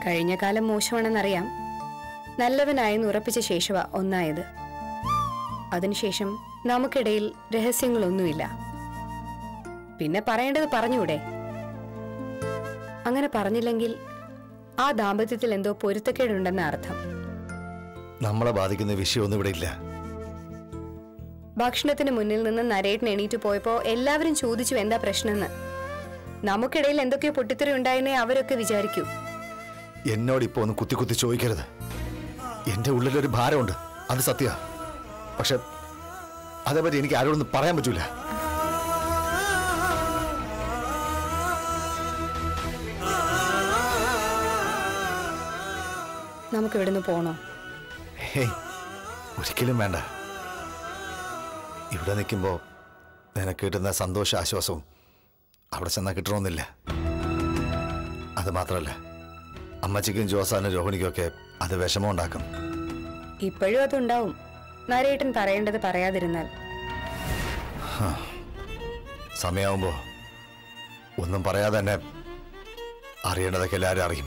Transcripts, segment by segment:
കഴിഞ്ഞ കാലം മോശമാണെന്നറിയാം നല്ലവനായെന്ന് ഉറപ്പിച്ച ശേഷവാ ഒന്നായത് അതിനുശേഷം നമുക്കിടയിൽ രഹസ്യങ്ങളൊന്നുമില്ല പിന്നെ പറയേണ്ടത് പറഞ്ഞൂടെ അങ്ങനെ പറഞ്ഞില്ലെങ്കിൽ ആ ദാമ്പത്യത്തിൽ എന്തോ പൊരുത്തക്കേടുണ്ടെന്ന അർത്ഥം നമ്മളെ ബാധിക്കുന്ന വിഷയമൊന്നും ഇവിടെ ഇല്ല ഭക്ഷണത്തിന് മുന്നിൽ നിന്ന് നരേട്ടൻ എണീറ്റ് പോയപ്പോ എല്ലാവരും ചോദിച്ചു എന്താ പ്രശ്നമെന്ന് നമുക്കിടയിൽ എന്തൊക്കെയോ പൊട്ടിത്തെറി ഉണ്ടായെന്നേ അവരൊക്കെ വിചാരിക്കൂ എന്നോട് ഇപ്പൊ ഒന്ന് കുത്തി കുത്തി ചോദിക്കരുത് എന്റെ ഉള്ളിലൊരു ഭാരമുണ്ട് അത് സത്യ പക്ഷെ അതേപറ്റി എനിക്ക് ആരോടൊന്നും പറയാൻ പറ്റൂല നമുക്ക് ഇവിടുന്ന് പോണോ ഹേയ് ഒരിക്കലും വേണ്ട ഇവിടെ നിൽക്കുമ്പോൾ നിനക്ക് കിട്ടുന്ന സന്തോഷ ആശ്വാസവും അവിടെ ചെന്നാൽ കിട്ടണമെന്നില്ല അത് മാത്രമല്ല അമ്മച്ചിക്കും ജോസാനും രോഹിണിക്കും ഒക്കെ അത് വിഷമം ഉണ്ടാക്കും ഇപ്പോഴും അതുണ്ടാവും നരേട്ടൻ പറയേണ്ടത് പറയാതിരുന്നാൽ സമയമാകുമ്പോൾ ഒന്നും പറയാതെ തന്നെ അറിയേണ്ടതൊക്കെ എല്ലാവരും അറിയും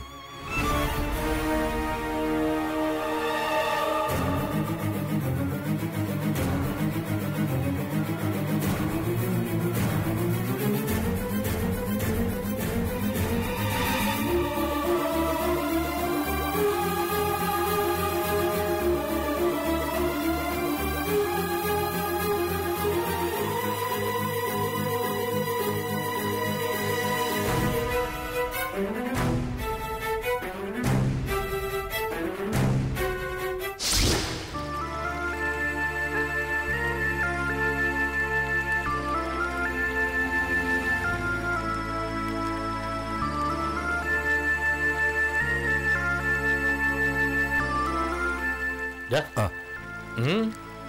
ദാ. ആ. ഉം.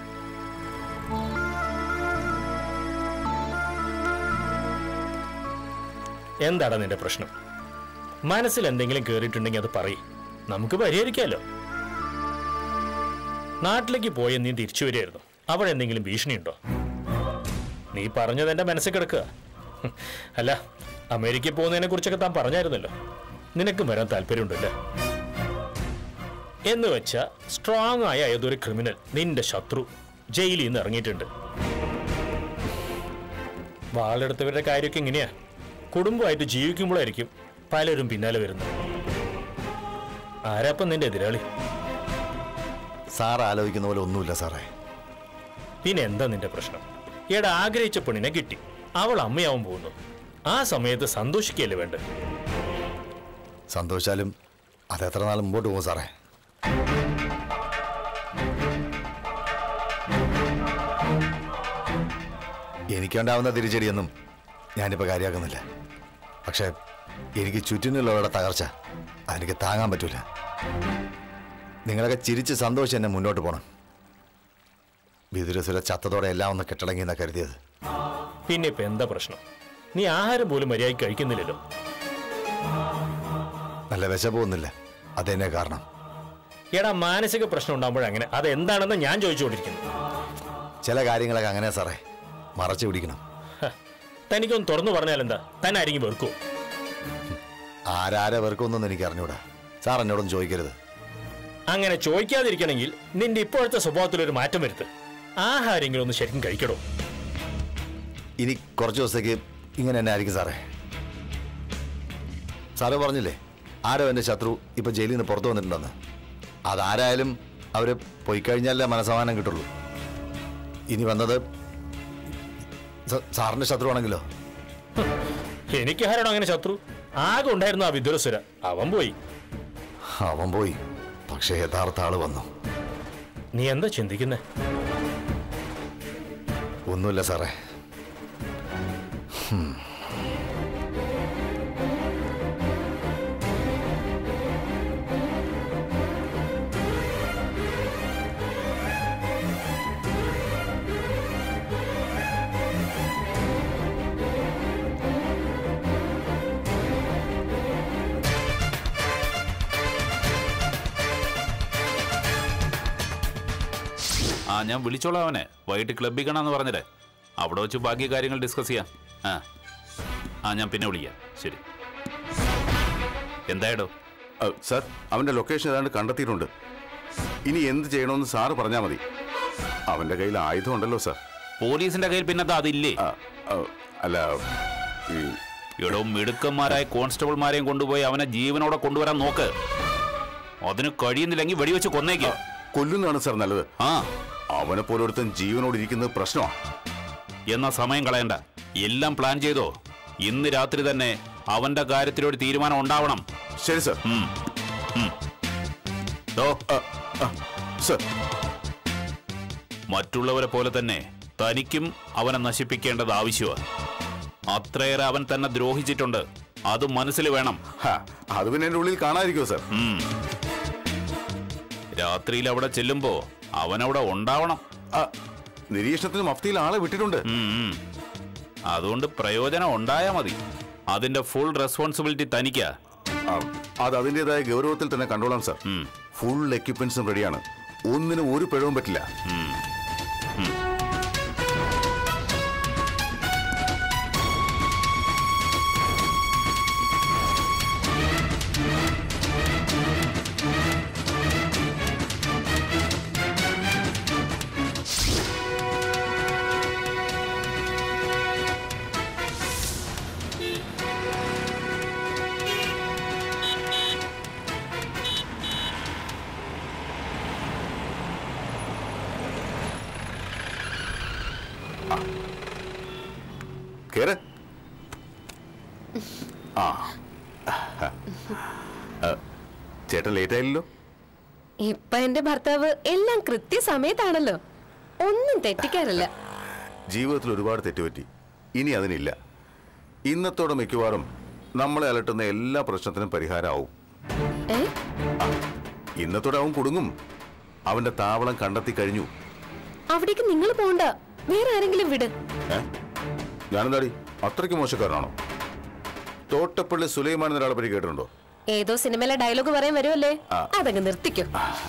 എന്താടാ നിന്റെ പ്രശ്നം മനസ്സിൽ എന്തെങ്കിലും കേറിയിട്ടുണ്ടെങ്കിൽ അത് പറയും നമുക്ക് പരിഹരിക്കാലോ നാട്ടിലേക്ക് പോയ നീ തിരിച്ചു വരികയായിരുന്നു അവിടെ എന്തെങ്കിലും ഭീഷണിയുണ്ടോ നീ പറഞ്ഞത് എന്റെ മനസ്സിൽ കിടക്കുക ഹും. അല്ല അമേരിക്കയിൽ പോകുന്നതിനെ കുറിച്ചൊക്കെ താൻ പറഞ്ഞായിരുന്നല്ലോ നിനക്കും വരാൻ താല്പര്യമുണ്ടല്ലേ എന്ന് വെച്ച സ്ട്രോങ് ആയ ഏതൊരു ക്രിമിനൽ നിന്റെ ശത്രു ജയിലിൽ നിന്ന് ഇറങ്ങിയിട്ടുണ്ട് വാളെടുത്തവരുടെ കാര്യമൊക്കെ ഇങ്ങനെയാ കുടുംബമായിട്ട് ജീവിക്കുമ്പോഴായിരിക്കും പലരും പിന്നാലെ വരുന്നത് ആരാപ്പം നിന്റെ എതിരാളി സാർ ആലോചിക്കുന്ന പോലെ ഒന്നുമില്ല സാറേ പിന്നെ എന്താ നിന്റെ പ്രശ്നം ഈയിടെ ആഗ്രഹിച്ച പെണ്ണിനെ കിട്ടി അവൾ അമ്മയാവാൻ പോകുന്നു ആ സമയത്ത് സന്തോഷിക്കുകയല്ലേ വേണ്ടത് സന്തോഷിച്ചാലും അത് എത്ര നാൾ മുമ്പോട്ട് പോകും സാറേ എനിക്കുണ്ടാവുന്ന തിരിച്ചടിയൊന്നും ഞാനിപ്പോൾ കാര്യമാക്കുന്നില്ല പക്ഷേ എനിക്ക് ചുറ്റിനുള്ളവരുടെ തകർച്ച അതെനിക്ക് താങ്ങാൻ പറ്റൂല നിങ്ങളൊക്കെ ചിരിച്ച് സന്തോഷിച്ച് എന്നെ മുന്നോട്ട് പോകണം വിതുരസുര ചത്തതോടെ എല്ലാം ഒന്ന് കെട്ടടങ്ങിയെന്നാ കരുതിയത് പിന്നെ ഇപ്പൊ എന്താ പ്രശ്നം നീ ആഹാരം പോലും മര്യാദയ്ക്ക് കഴിക്കുന്നില്ലല്ലോ നല്ല വിശപ്പൊന്നുമില്ല അതെന്നെ കാരണം എടാ മാനസിക പ്രശ്നം ഉണ്ടാകുമ്പോഴങ്ങനെ അത് എന്താണെന്ന് ഞാൻ ചോദിച്ചുകൊണ്ടിരിക്കുന്നു ചില കാര്യങ്ങളൊക്കെ അങ്ങനെ സാറേ മറച്ചു പിടിക്കണം ഹ, തനിക്കൊന്ന് തുറന്നു പറഞ്ഞാൽ എന്താ താൻ ആരെങ്കിലും വെറുക്കോ ആരാരെ വെറുക്കൊന്നും എനിക്ക് അറിഞ്ഞൂടാ സാർ എന്നോടൊന്നും ചോദിക്കരുത് അങ്ങനെ ചോദിക്കാതിരിക്കണമെങ്കിൽ നിന്റെ ഇപ്പോഴത്തെ സ്വഭാവത്തിലൊരു മാറ്റം വരുത്ത് ആഹാരെങ്കിലും ഒന്ന് ശരിക്കും കഴിക്കടോ ഇനി കുറച്ച് ദിവസത്തേക്ക് ഇങ്ങനെ തന്നെ ആയിരിക്കും സാറേ സാറ് പറഞ്ഞില്ലേ ആരോ എൻ്റെ ശത്രു ഇപ്പൊ ജയിലിൽ നിന്ന് പുറത്തു വന്നിട്ടുണ്ടെന്ന് അതാരായാലും അവര് പോയി കഴിഞ്ഞാലേ മനസമാനം കിട്ടുള്ളൂ ഇനി വന്നത് സ- സാറിന്റെ ശത്രു ആണെങ്കിലോ എനിക്ക് ആരോടും അങ്ങനെ ശത്രു ആകെ ഉണ്ടായിരുന്നു ആ വിദുരസുര അവൻ പോയി അവൻ പോയി പക്ഷേ യഥാർത്ഥ ആള് വന്നു നീ എന്താ ചിന്തിക്കുന്നേ ഒന്നുമില്ല സാറേ ആ ഞാൻ വിളിച്ചോളാം അവനെ വൈകിട്ട് ക്ലബ്ബിൽ കാണാന്ന് പറഞ്ഞില്ലേ അവിടെ വെച്ച് ബാക്കി കാര്യങ്ങൾ ഡിസ്കസ് ചെയ്യാം ആ ആ ഞാൻ പിന്നെ വിളിക്കാം ശരി എന്തായടോ അഹ്, സാർ അവന്റെ ലൊക്കേഷൻ ഏതാണ്ട് കണ്ടെത്തിയിട്ടുണ്ട് ഇനി എന്ത് ചെയ്യണമെന്ന് സാറ് പറഞ്ഞാൽ മതി അവന്റെ കയ്യിൽ ആയുധം ഉണ്ടല്ലോ സാർ പോലീസിന്റെ കയ്യിൽ പിന്നത്തെ അതില്ലേ ആ, ആ, അല്ല ഈ ഇടവും മിടുക്കന്മാരായ കോൺസ്റ്റബിൾമാരെയും കൊണ്ടുപോയി അവനെ ജീവനോടെ കൊണ്ടുവരാൻ നോക്ക് അതിന് കഴിയുന്നില്ലെങ്കിൽ വെടിവെച്ച് കൊന്നേക്ക് കൊല്ലുന്നതാണ് സാർ നല്ലത് ആ അവനെ പോലൊരുത്തൻ ജീവനോട് ഇരിക്കുന്നത് പ്രശ്നമാണ് എന്നാ സമയം കളയണ്ട എല്ലാം പ്ലാൻ ചെയ്തോ ഇന്ന് രാത്രി തന്നെ അവന്റെ കാര്യത്തിൽ ഒരു തീരുമാനം ഉണ്ടാവണം ശരി സാർ ഉം. ഉം. ദോ, സാർ മറ്റുള്ളവരെ പോലെ തന്നെ തനിക്കും അവനെ നശിപ്പിക്കേണ്ടത് ആവശ്യമാണ് അത്രയേറെ അവൻ തന്നെ ദ്രോഹിച്ചിട്ടുണ്ട് അത് മനസ്സിൽ വേണം ഹാ, അത് പിന്നെ എന്റെ ഉള്ളിൽ കാണാതിരിക്കുമോ സാർ ഉം. രാത്രിയിൽ അവിടെ ചെല്ലുമ്പോ അവനവിടെ ഉണ്ടാവണം ആ, നിരീക്ഷണത്തിന് മഫ്തിയിൽ ആളെ വിട്ടിട്ടുണ്ട് ഉം, ഉം. അതുകൊണ്ട് പ്രയോജനം ഉണ്ടായാ മതി അതിന്റെ ഫുൾ റെസ്പോൺസിബിലിറ്റി തനിക്കാ ആ, അത് അതിൻ്റെതായ ഗൗരവത്തിൽ തന്നെ കണ്ടോളാം സാർ ഉം. ഫുൾ എക്യുപ്മെന്റ്സും റെഡിയാണ് ഒന്നിനും ഒരു പിഴവും പറ്റില്ല കേറ് ആ ആ, ചേട്ടൻ ലേറ്റ് ആയില്ലല്ലോ ഇപ്പൊ എന്റെ ഭർത്താവ് എല്ലാം കൃത്യസമയത്താണല്ലോ ഒന്നും തെറ്റിക്കാറില്ല ജീവിതത്തിൽ ഒരുപാട് തെറ്റുപറ്റി ഇനി അതിനില്ല ഇന്നത്തോടെ മിക്കവാറും നമ്മളെ അലട്ടുന്ന എല്ലാ പ്രശ്നത്തിനും പരിഹാരമാവും ഏ ഇന്നത്തോടെ അവൻ കുടുങ്ങും അവന്റെ താവളം കണ്ടെത്തി കഴിഞ്ഞു അവിടേക്ക് നിങ്ങൾ പോണ്ട വേറെ ആരെങ്കിലും വിട് ഏ ഞാനെന്താടി അത്രയ്ക്ക് മോശക്കാരനാണോ തോട്ടപ്പള്ളി സുലൈമാൻ എന്നൊരാളെ പറ്റി കേട്ടിട്ടുണ്ടോ ഏതോ സിനിമയിലെ ഡയലോഗ് പറയാൻ വരുമല്ലേ അതങ്ങ് നിർത്തിക്കോ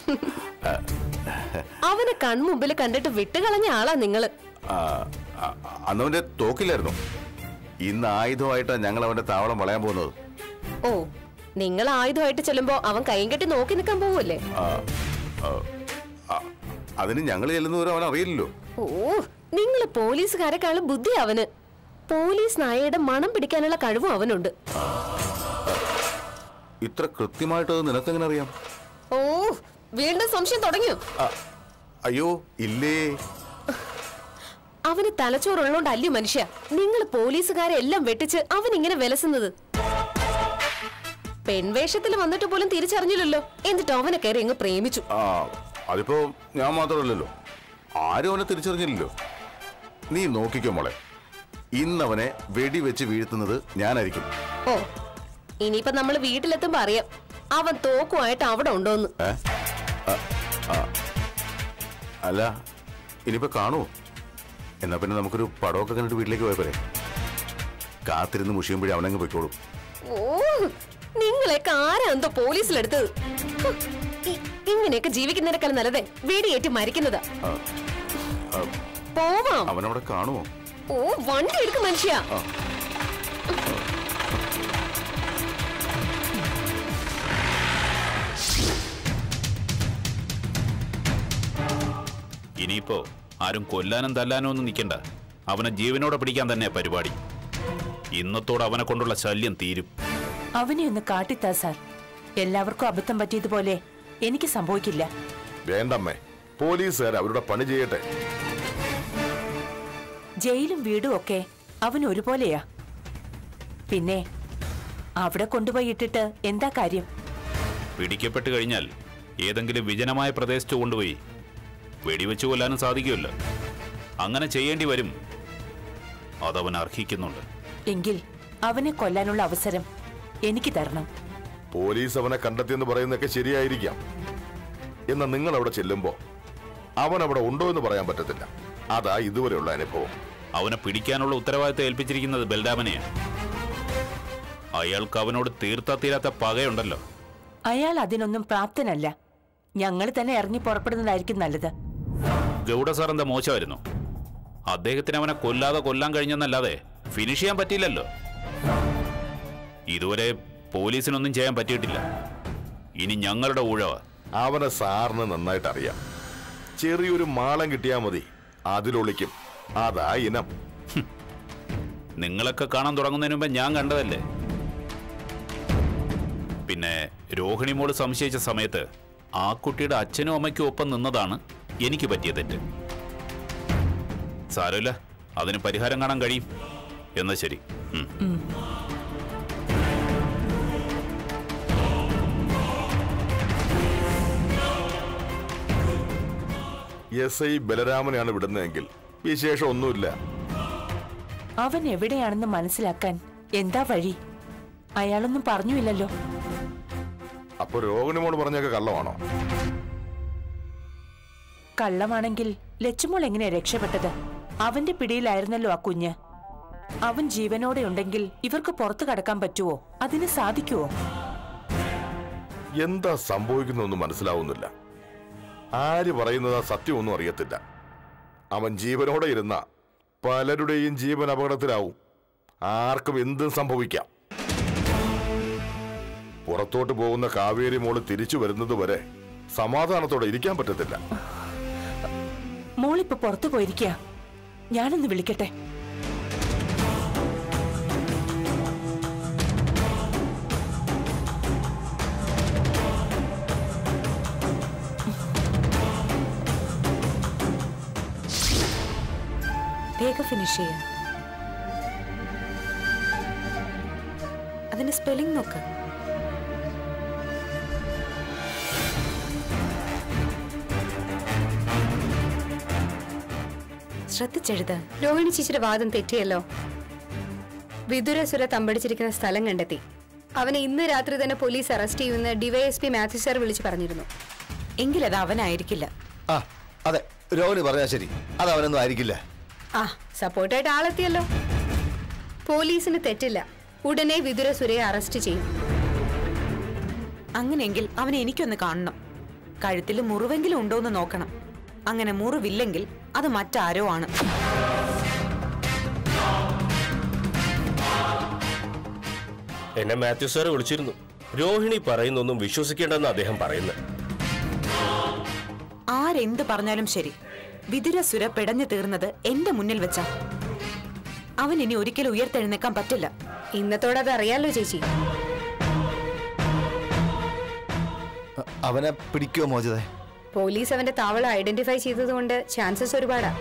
അവനെ കൺമുമ്പിൽ കണ്ടിട്ട് വിട്ടുകളഞ്ഞ ആളാ നിങ്ങള് ആ, ആ, അന്നവന്റെ തോക്കില്ലായിരുന്നു ഇന്ന് ആയുധമായിട്ടാണ് ഞങ്ങൾ അവന്റെ താവളം വളയാൻ പോകുന്നത് ഓ നിങ്ങൾ ആയുധമായിട്ട് ചെല്ലുമ്പോ അവൻ കൈയും കെട്ടി നോക്കി നിൽക്കാൻ പോവല്ലേ ആ, ആ, ആ, അതിന് ഞങ്ങൾ ചെല്ലുന്നവരും അവൻ അറിയില്ലല്ലോ ഓ നിങ്ങൾ പോലീസുകാരെക്കാളും ബുദ്ധി അവന് പോലീസ് നായയുടെ മണം പിടിക്കാനുള്ള കഴിവും അവനുണ്ട് ഇത്ര കൃത്യമായിട്ട് അത് നിനക്കെങ്ങനെ അറിയാം ഓ വീണ്ടും സംശയം തുടങ്ങിയോ ആ, അയ്യോ ഇല്ലേ അവന് തലച്ചോറുള്ളോണ്ട് അല്ലയോ മനുഷ്യ നിങ്ങൾ പോലീസുകാരെ എല്ലാം വെട്ടിച്ച് അവൻ ഇങ്ങനെ വിലസുന്നത് പെൺവേഷത്തിൽ വന്നിട്ട് പോലും തിരിച്ചറിഞ്ഞില്ലല്ലോ എന്നിട്ട് അവനെ കയറി അങ്ങ് പ്രേമിച്ചു ആ അതിപ്പോ ഞാൻ മാത്രമല്ലല്ലോ ആരും അവനെ തിരിച്ചറിഞ്ഞില്ലല്ലോ നീ നോക്കിക്കോ മോളെ ഇന്നവനെ വെടിവെച്ച് വീഴ്ത്തുന്നത് ഞാനായിരിക്കും ഓ ഇനിയിപ്പൊ നമ്മൾ വീട്ടിലെത്തുമ്പോ അറിയാം അവൻ തോക്കുമായിട്ട് അവിടെ ഉണ്ടോന്ന് ഏ ആ, ആ. അല്ല ഇനിയിപ്പോ കാണുമോ എന്നാ പിന്നെ നമുക്കൊരു പടമൊക്കെ കണ്ടിട്ട് വീട്ടിലേക്ക് പോയ പോരെ കാത്തിരുന്ന് മുഷിയുമ്പോഴേ അവനങ്ങ് പൊയ്ക്കോളും ഓ നിങ്ങളെയൊക്കെ ആരാ എന്തോ പോലീസിലെടുത്തത് ഹ്, ഇ- ഇങ്ങനെയൊക്കെ ജീവിക്കുന്നതിനേക്കാൾ നല്ലതേ വെടിയേറ്റ് മരിക്കുന്നതാ പോവാം അവനവിടെ കാണുമോ ഓ വണ്ടി എടുക്കും മനുഷ്യ ഇനിയിപ്പോ ആരും കൊല്ലാനും തല്ലാനും ഒന്നും നിൽക്കണ്ട അവനെ ജീവനോടെ പിടിക്കാൻ തന്നെ പരിപാടി ഇന്നത്തോടെ അവനെ കൊണ്ടുള്ള ശല്യം തീരും അവനെ ഒന്ന് കാട്ടിത്താ സാർ എല്ലാവർക്കും അബദ്ധം പറ്റിയതുപോലെ എനിക്ക് സംഭവിക്കില്ല വേണ്ടമ്മേ പോലീസുകാർ അവരുടെ പണി ചെയ്യട്ടെ ജയിലും വീടും ഒക്കെ അവൻ ഒരുപോലെയാ പിന്നെ അവിടെ കൊണ്ടുപോയി ഇട്ടിട്ട് എന്താ കാര്യം പിടിക്കപ്പെട്ട് കഴിഞ്ഞാൽ ഏതെങ്കിലും വിജനമായ പ്രദേശത്ത് കൊണ്ടുപോയി വെടിവെച്ച് കൊല്ലാനും സാധിക്കുമല്ലോ അങ്ങനെ ചെയ്യേണ്ടി വരും അതവൻ അർഹിക്കുന്നുണ്ട് എങ്കിൽ അവനെ കൊല്ലാനുള്ള അവസരം എനിക്ക് തരണം പോലീസ് അവനെ കണ്ടെത്തിയെന്ന് പറയുന്നതൊക്കെ ശരിയായിരിക്കാം എന്നാൽ നിങ്ങൾ അവിടെ ചെല്ലുമ്പോ അവൻ അവിടെ ഉണ്ടോ എന്ന് പറയാൻ പറ്റത്തില്ല അതാ ഇതുവരെയുള്ള അനുഭവം അവനെ പിടിക്കാനുള്ള ഉത്തരവാദിത്തം ഏൽപ്പിച്ചിരിക്കുന്നത് ബൽഡാമനെയാണ് അയാൾക്ക് അവനോട് തീർത്താ തീരാത്ത പകയുണ്ടല്ലോ അയാൾ അതിനൊന്നും പ്രാപ്തനല്ല ഞങ്ങൾ തന്നെ ഇറങ്ങി പുറപ്പെടുന്നതായിരിക്കും നല്ലത് ഗൗഡ സാർ എന്താ മോശമായിരുന്നു അദ്ദേഹത്തിന് അവനെ കൊല്ലാതെ കൊല്ലാൻ കഴിഞ്ഞെന്നല്ലാതെ ഫിനിഷ് ചെയ്യാൻ പറ്റിയില്ലല്ലോ ഇതുവരെ പോലീസിനൊന്നും ചെയ്യാൻ പറ്റിയിട്ടില്ല ഇനി ഞങ്ങളുടെ ഊഴവ അവനെ സാറിന് നന്നായിട്ട് അറിയാം ചെറിയൊരു മാളം കിട്ടിയാൽ മതി അതിലൊളിക്കും അതാ ഇനം നിങ്ങളൊക്കെ കാണാൻ തുടങ്ങുന്നതിന് മുമ്പ് ഞാൻ കണ്ടതല്ലേ പിന്നെ രോഹിണി മോള് സംശയിച്ച സമയത്ത് ആ കുട്ടിയുടെ അച്ഛനും അമ്മയ്ക്കും ഒപ്പം നിന്നതാണ് എനിക്ക് പറ്റിയ തെറ്റ് സാരമില്ല അതിന് പരിഹാരം കാണാൻ കഴിയും എന്നാ ശരി ഉം. എസ് ഐ ബലരാമനെയാണ് വിടുന്നതെങ്കിൽ വിശേഷം ഒന്നുമില്ല അവൻ എവിടെയാണെന്ന് മനസ്സിലാക്കാൻ എന്താ വഴി അയാളൊന്നും പറഞ്ഞുമില്ലല്ലോ അപ്പൊ രോഹിണിമോട് പറഞ്ഞൊക്കെ കള്ളമാണോ കള്ളമാണെങ്കിൽ ലച്ചുമോൾ എങ്ങനെയാ രക്ഷപ്പെട്ടത് അവന്റെ പിടിയിലായിരുന്നല്ലോ ആ കുഞ്ഞ് അവൻ ജീവനോടെ ഉണ്ടെങ്കിൽ ഇവർക്ക് പുറത്തു കടക്കാൻ പറ്റുവോ അതിന് സാധിക്കുവോ എന്താ സംഭവിക്കുന്നൊന്നും മനസ്സിലാവുന്നില്ല ആര് പറയുന്നതാ സത്യമൊന്നും അറിയത്തില്ല അവൻ ജീവനോടെ ഇരുന്ന പലരുടെയും ജീവൻ അപകടത്തിലാവും ആർക്കും എന്തും സംഭവിക്കാം പുറത്തോട്ട് പോകുന്ന കാവേരി മോള് തിരിച്ചു വരുന്നത് വരെ സമാധാനത്തോടെ ഇരിക്കാൻ പറ്റത്തില്ല മോളിപ്പോ പുറത്തു പോയിരിക്കുക ഞാനൊന്ന് വിളിക്കട്ടെ വേഗം ഫിനിഷ് ചെയ്യാം അതിന്റെ സ്പെല്ലിംഗ് നോക്ക് ശ്രദ്ധിച്ചെഴുത രോഹിണി ചേച്ചിയുടെ വാദം തെറ്റിയല്ലോ വിദുരസുര തമ്പടിച്ചിരിക്കുന്ന സ്ഥലം കണ്ടെത്തി അവനെ ഇന്ന് രാത്രി തന്നെ പോലീസ് അറസ്റ്റ് ചെയ്യുമെന്ന് ഡിവൈഎസ്പി മാത്യു സാർ വിളിച്ചു പറഞ്ഞിരുന്നു എങ്കിലത് അവനായിരിക്കില്ല ആ അതെ രോഹിണി പറഞ്ഞാൽ ശരി അത് അവനൊന്നും ആയിരിക്കില്ല ആ സപ്പോർട്ടായിട്ട് ആളെത്തിയല്ലോ പോലീസിന് തെറ്റില്ല ഉടനെ വിദുരസുരയെ അറസ്റ്റ് ചെയ്യും അങ്ങനെയെങ്കിൽ അവനെ എനിക്കൊന്ന് കാണണം കഴുത്തിൽ മുറിവെങ്കിലും ഉണ്ടോന്ന് നോക്കണം അങ്ങനെ മുറിവില്ലെങ്കിൽ അത് മറ്റാരോ ആണ് എന്നെ മാത്യു സാർ വിളിച്ചിരുന്നു രോഹിണി പറയുന്നൊന്നും വിശ്വസിക്കേണ്ടെന്ന് അദ്ദേഹം പറയുന്നത് ആരെന്ത് പറഞ്ഞാലും ശരി വിതുരസുര പിടഞ്ഞു തീർന്നത് എന്റെ മുന്നിൽ വെച്ചാ അവൻ ഇനി ഒരിക്കലും ഉയർത്തെഴുന്നേക്കാൻ പറ്റില്ല ഇന്നത്തോടെ അത് അറിയാലോ ചേച്ചി അ- അവനെ പിടിക്കുമോ മോചിതേ പോലീസ് അവന്റെ താവളം ഐഡന്റിഫൈ ചെയ്തതുകൊണ്ട് ചാൻസസ് ഒരുപാടാ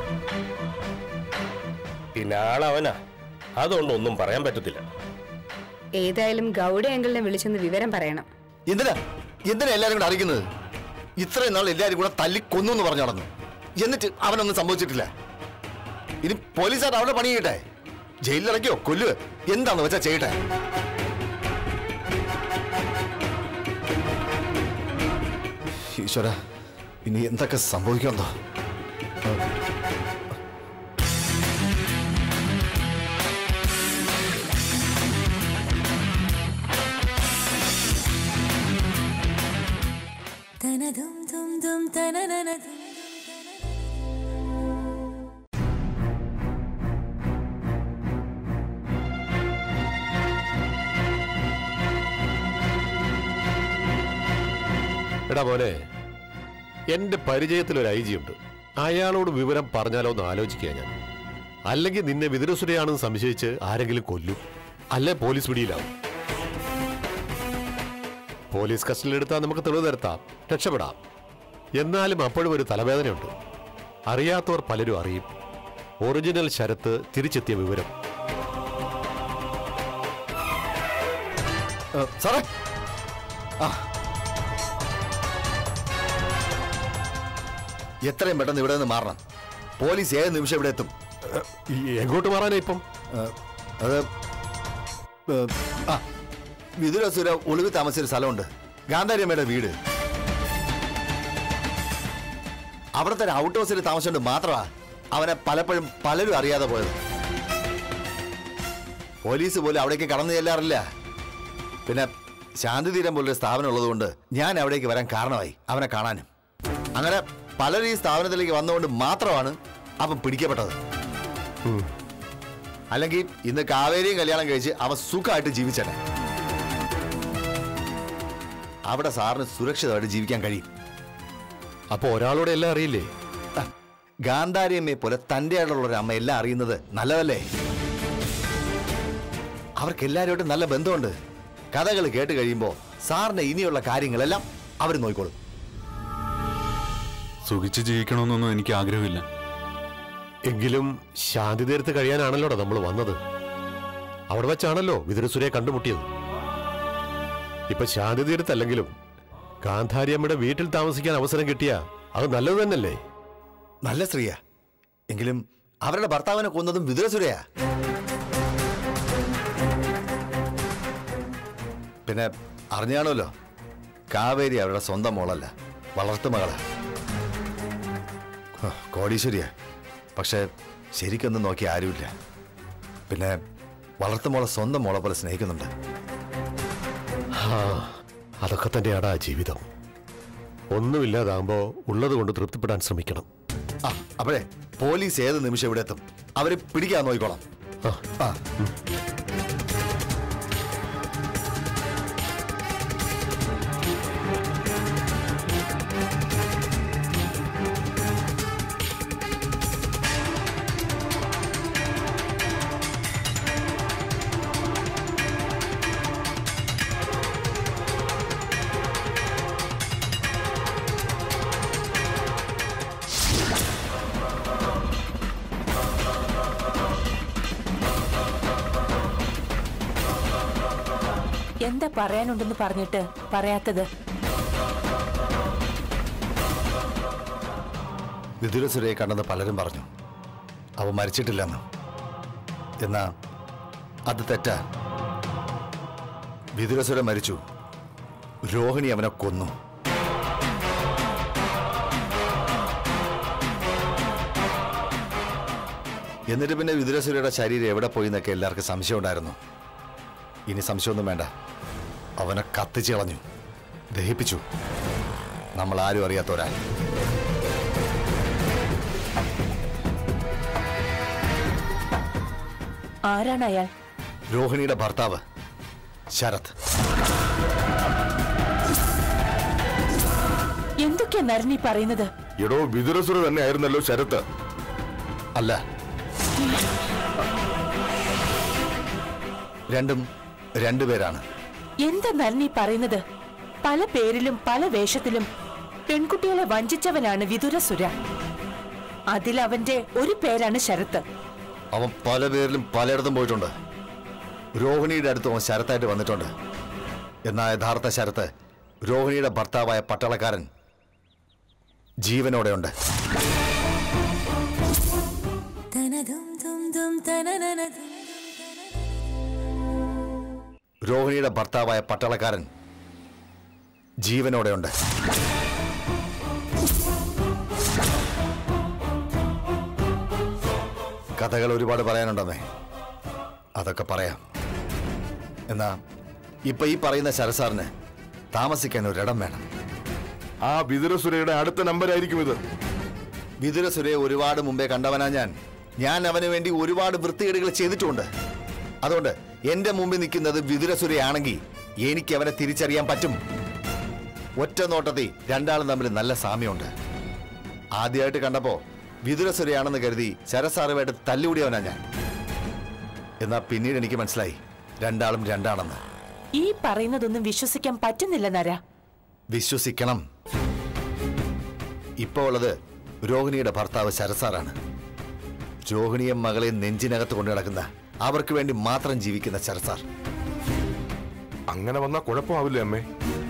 പിന്നെ ആളവനാ അതുകൊണ്ട് ഒന്നും പറയാൻ പറ്റത്തില്ല ഏതായാലും ഗൗഡ അങ്കിളിനെ വിളിച്ചൊന്ന് വിവരം പറയണം എന്തിനാ എന്തിനാ എല്ലാരും കൂടെ അറിയിക്കുന്നത് ഇത്രയും നാൾ എല്ലാരും കൂടെ തല്ലി കൊന്നു എന്ന് പറഞ്ഞു നടന്നു എന്നിട്ട് അവനൊന്നും സംഭവിച്ചിട്ടില്ല ഇനി പോലീസുകാർ അവരുടെ പണി ചെയ്യട്ടെ ജയിലിലിറക്കിയോ കൊല്ലുക എന്താന്ന് വെച്ചാ ചെയ്യട്ടെ ഈശ്വര ഇനി എന്തൊക്കെ സംഭവിക്കുമെന്നോ എടാ മോനെ എന്റെ പരിചയത്തിൽ ഒരു ഐ ജി ഉണ്ട് അയാളോട് വിവരം പറഞ്ഞാലോ എന്ന് ആലോചിക്കുക ഞാൻ അല്ലെങ്കിൽ നിന്നെ വിതുരസുരയാണെന്ന് സംശയിച്ച് ആരെങ്കിലും കൊല്ലും അല്ലെ പോലീസ് പിടിയിലാവും പോലീസ് കസ്റ്റഡിയിലെടുത്താൽ നമുക്ക് തെളിവ് നിരത്താം രക്ഷപ്പെടാം എന്നാലും അപ്പോഴും ഒരു തലവേദനയുണ്ട് അറിയാത്തവർ പലരും അറിയും ഒറിജിനൽ ശരത്ത് തിരിച്ചെത്തിയ വിവരം ഏ, സാറേ ആ എത്രയും പെട്ടെന്ന് ഇവിടെ നിന്ന് മാറണം പോലീസ് ഏത് നിമിഷം ഇവിടെ എത്തും ഈ എങ്ങോട്ട് മാറാനാ ഇപ്പം ഏ, അത് ഏ, ആ വിതുരസുര ഒളിവിൽ താമസിച്ചൊരു സ്ഥലമുണ്ട് ഗാന്ധാരിയമ്മയുടെ വീട് അവിടുത്തെ ഒരു ഔട്ട് ഹൗസിൽ താമസിച്ചുകൊണ്ട് മാത്രമാ അവനെ പലപ്പോഴും പലരും അറിയാതെ പോയത് പോലീസ് പോലും അവിടേക്ക് കടന്നു ചെല്ലാറില്ല പിന്നെ ശാന്തിതീരം പോലൊരു സ്ഥാപനം ഉള്ളതുകൊണ്ട് ഞാൻ അവിടേക്ക് വരാൻ കാരണമായി അവനെ കാണാനും അങ്ങനെ പലരും ഈ സ്ഥാപനത്തിലേക്ക് വന്നുകൊണ്ട് മാത്രമാണ് അവൻ പിടിക്കപ്പെട്ടത് അല്ലെങ്കിൽ ഇന്ന് കാവേരിയും കല്യാണം കഴിച്ച് അവൻ സുഖമായിട്ട് ജീവിച്ചേനെ അവിടെ സാറിന് സുരക്ഷിതമായിട്ട് ജീവിക്കാൻ കഴിയും അപ്പൊ ഒരാളോട് എല്ലാം അറിയില്ലേ ആ, ഗാന്ധാരിയമ്മയെ പോലെ തൻ്റെ ആയിട്ടുള്ള ഒരു അമ്മ എല്ലാം അറിയുന്നത് നല്ലതല്ലേ അവർക്ക് എല്ലാവരുമായിട്ടും നല്ല ബന്ധമുണ്ട് കഥകൾ കേട്ട് കഴിയുമ്പോൾ സാറിന് ഇനിയുള്ള കാര്യങ്ങളെല്ലാം അവർ നോക്കിക്കോളും സുഖിച്ച് ജീവിക്കണമെന്നൊന്നും എനിക്ക് ആഗ്രഹമില്ല എങ്കിലും ശാന്തി തീരത്ത് കഴിയാനാണല്ലോടാ നമ്മൾ വന്നത് അവിടെ വെച്ചാണല്ലോ വിതുരസുരയെ കണ്ടുമുട്ടിയത് ഇപ്പൊ ശാന്തി തീരത്തല്ലെങ്കിലും ഗാന്ധാരിയമ്മയുടെ വീട്ടിൽ താമസിക്കാൻ അവസരം കിട്ടിയ അത് നല്ലത് തന്നെയല്ലേ നല്ല സ്ത്രീയാ എങ്കിലും അവരുടെ ഭർത്താവിനെ കൊന്നതും വിതുരസുരയാ പിന്നെ അറിഞ്ഞാണല്ലോ കാവേരി അവരുടെ സ്വന്തം മോളല്ല വളർത്തു മകളാ ഹ, കോടീശ്വരിയാ പക്ഷെ ശരിക്കൊന്നും നോക്കി ആരുമില്ല പിന്നെ വളർത്തു മോളെ സ്വന്തം മോളെ പോലെ സ്നേഹിക്കുന്നുണ്ട് ആ, അതൊക്കെ തന്നെയാടാ ജീവിതം ഒന്നുമില്ലാതാകുമ്പോ ഉള്ളത് കൊണ്ട് തൃപ്തിപ്പെടാൻ ശ്രമിക്കണം ആ അപ്പോഴേ പോലീസ് ഏത് നിമിഷം ഇവിടെ എത്തും അവരെ പിടിക്കാൻ നോക്കിക്കോളാം ആ, ആ എന്താ പറയാനുണ്ടെന്ന് പറഞ്ഞിട്ട് പറയാത്തത് വിദുരസുരയെ കണ്ടെന്ന് പലരും പറഞ്ഞു അവ മരിച്ചിട്ടില്ലെന്ന് എന്നാ അത് തെറ്റാ വിദുരസുര മരിച്ചു രോഹിണി അവനെ കൊന്നു എന്നിട്ട് പിന്നെ വിദുരസുരയുടെ ശരീരം എവിടെ പോയി എന്നൊക്കെ എല്ലാവർക്കും സംശയം ഉണ്ടായിരുന്നു ഇനി സംശയമൊന്നും വേണ്ട അവനെ കത്തിച്ച് കളഞ്ഞു ദഹിപ്പിച്ചു നമ്മൾ ആരും അറിയാത്തവരാ ആരാണ് അയാൾ രോഹിണിയുടെ ഭർത്താവ് ശരത് എന്തൊക്കെയാ നരനി പറയുന്നത് എടോ വിതുരസുര തന്നെ ആയിരുന്നല്ലോ ശരത്ത് അല്ല രണ്ടും രണ്ടുപേരാണ് എന്താ നരനി പറയുന്നത് പല പേരിലും പല വേഷത്തിലും പെൺകുട്ടികളെ വഞ്ചിച്ചവനാണ് വിതുരസുര അതിൽ അവന്റെ ഒരു പേരാണ് ശരത്ത് അവൻ പല പേരിലും പലയിടത്തും പോയിട്ടുണ്ട് രോഹിണിയുടെ അടുത്ത് അവൻ ശരത്തായിട്ട് വന്നിട്ടുണ്ട് എന്നാൽ യഥാർത്ഥ ശരത്ത് രോഹിണിയുടെ ഭർത്താവായ പട്ടാളക്കാരൻ ജീവനോടെയുണ്ട് രോഹിണിയുടെ ഭർത്താവായ പട്ടാളക്കാരൻ ജീവനോടെയുണ്ട് കഥകൾ ഒരുപാട് പറയാനുണ്ടെന്നേ അതൊക്കെ പറയാം എന്നാ ഇപ്പൊ ഈ പറയുന്ന ശരസാറിന് താമസിക്കാൻ ഒരിടം വേണം ആ വിതുരസുരയുടെ അടുത്ത നമ്പരായിരിക്കും ഇത് വിതുരസുരയെ ഒരുപാട് മുമ്പേ കണ്ടവനാ ഞാൻ ഞാൻ അവന് വേണ്ടി ഒരുപാട് വൃത്തികേടുകൾ ചെയ്തിട്ടുണ്ട് അതുകൊണ്ട് എന്റെ മുമ്പിൽ നിൽക്കുന്നത് വിതുരസുരയാണെങ്കിൽ എനിക്ക് അവനെ തിരിച്ചറിയാൻ പറ്റും ഒറ്റ നോട്ടത്തിൽ രണ്ടാളും തമ്മിൽ നല്ല സാമ്യമുണ്ട് ആദ്യമായിട്ട് കണ്ടപ്പോ വിതുരസുരയാണെന്ന് കരുതി ശരസാറുമായിട്ട് തല്ലുകൂടിയവനാ ഞാൻ എന്നാ പിന്നീട് എനിക്ക് മനസ്സിലായി രണ്ടാളും രണ്ടാണെന്ന് ഈ പറയുന്നതൊന്നും വിശ്വസിക്കാൻ പറ്റുന്നില്ല നര വിശ്വസിക്കണം ഇപ്പോൾ ഉള്ളത് രോഹിണിയുടെ ഭർത്താവ് ശരസാറാണ് രോഹിണിയെ മകളെ നെഞ്ചിനകത്ത് കൊണ്ടു നടക്കുന്ന അവർക്ക് വേണ്ടി മാത്രം ജീവിക്കുന്ന ശരസാർ അങ്ങനെ വന്നാ കുഴപ്പമാവില്ലേ അമ്മേ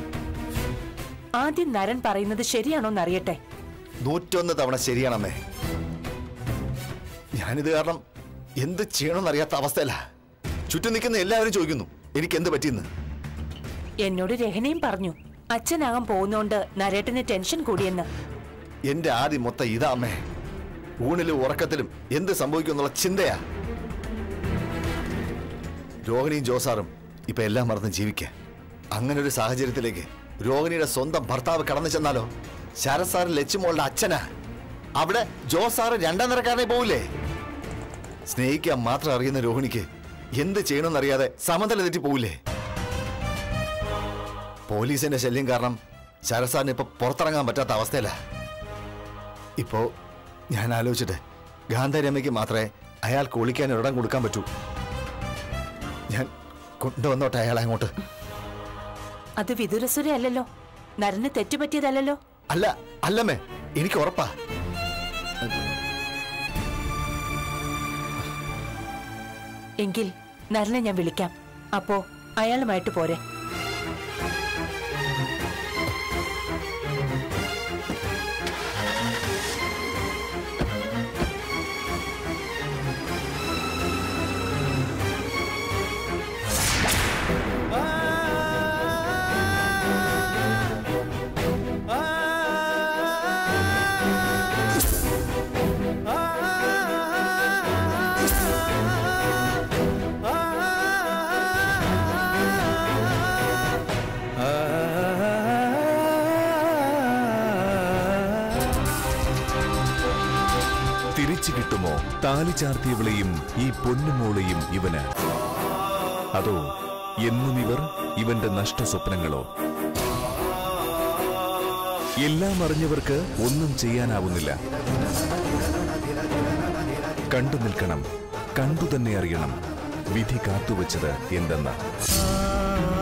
ആദ്യം നരൻ പറയുന്നത് ശരിയാണോന്ന് അറിയട്ടെ നൂറ്റൊന്ന് തവണ ശരിയാണമ്മേ ഞാനിത് കാരണം എന്ത് ചെയ്യണമെന്നറിയാത്ത അവസ്ഥയല്ല ചുറ്റും നിൽക്കുന്ന എല്ലാവരും ചോദിക്കുന്നു എനിക്ക് എന്ത് പറ്റിയെന്ന് എന്നോട് രഹനയും പറഞ്ഞു അച്ഛനാകാൻ പോകുന്നോണ്ട് നരേട്ടന് ടെൻഷൻ കൂടിയെന്ന് എന്റെ ആദ്യം മൊത്തം ഇതാ അമ്മേ ഊണിലും ഉറക്കത്തിലും എന്ത് സംഭവിക്കും എന്നുള്ള ചിന്തയാ രോഹിണിയും ജോസാറും ഇപ്പൊ എല്ലാം മറന്ന് ജീവിക്ക അങ്ങനെ ഒരു സാഹചര്യത്തിലേക്ക് രോഹിണിയുടെ സ്വന്തം ഭർത്താവ് കടന്നു ചെന്നാലോ ശരത് സാറ് ലച്ചുമോളുടെ അച്ഛനാ അവിടെ ജോസാറ് രണ്ടാം നിരക്കാരനെ പോവില്ലേ സ്നേഹിക്കാൻ മാത്രം അറിയുന്ന രോഹിണിക്ക് എന്ത് ചെയ്യണമെന്നറിയാതെ സമതല തെറ്റി പോവില്ലേ പോലീസിന്റെ ശല്യം കാരണം ശരത് സാറിന് ഇപ്പൊ പുറത്തിറങ്ങാൻ പറ്റാത്ത അവസ്ഥയില ഇപ്പോ ഞാൻ ആലോചിച്ചിട്ട് ഗാന്ധാരമ്മയ്ക്ക് മാത്രമേ അയാൾക്ക് ഒളിക്കാൻ ഇടം കൊടുക്കാൻ പറ്റൂ ഞാൻ കൊണ്ടുവന്നോട്ടെ അയാളെ അങ്ങോട്ട് അത് വിദുരസുര അല്ലല്ലോ നരന് തെറ്റുപറ്റിയതല്ലല്ലോ അല്ല അല്ലമ്മേ എനിക്ക് ഉറപ്പാ എങ്കിൽ നരനെ ഞാൻ വിളിക്കാം അപ്പോ അയാളുമായിട്ട് പോരെ തിരിച്ചു കിട്ടുമോ താലി ചാർത്തിയവളെയും ഈ പൊന്നുമോളെയും ഇവന് അതോ എന്നും ഇവർ ഇവന്റെ നഷ്ടസ്വപ്നങ്ങളോ എല്ലാം അറിഞ്ഞവർക്ക് ഒന്നും ചെയ്യാനാവുന്നില്ല കണ്ടു നിൽക്കണം കണ്ടു തന്നെ അറിയണം വിധി കാത്തുവച്ചത് എന്തെന്ന്